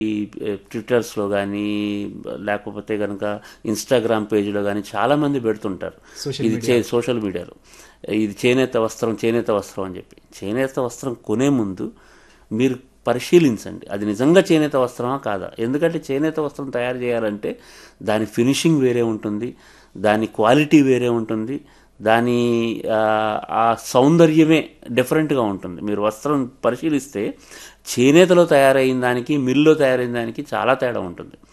ఈ ట్విట్టర్స్లో కానీ లేకపోతే కనుక ఇన్స్టాగ్రామ్ పేజీలో కానీ చాలామంది పెడుతుంటారు Social ఇది చే సోషల్ మీడియాలో ఇది చేనేత వస్త్రం చేనేత వస్త్రం అని చెప్పి చేనేత వస్త్రం కొనే ముందు మీరు పరిశీలించండి అది నిజంగా చేనేత వస్త్రమా కాదా ఎందుకంటే చేనేత వస్త్రం తయారు చేయాలంటే దాని ఫినిషింగ్ వేరే ఉంటుంది దాని క్వాలిటీ వేరే ఉంటుంది దాని ఆ, ఆ సౌందర్యమే డిఫరెంట్గా ఉంటుంది మీరు వస్త్రం పరిశీలిస్తే చేనేతలో తయారైన దానికి మిల్లో తయారైన దానికి చాలా తేడా ఉంటుంది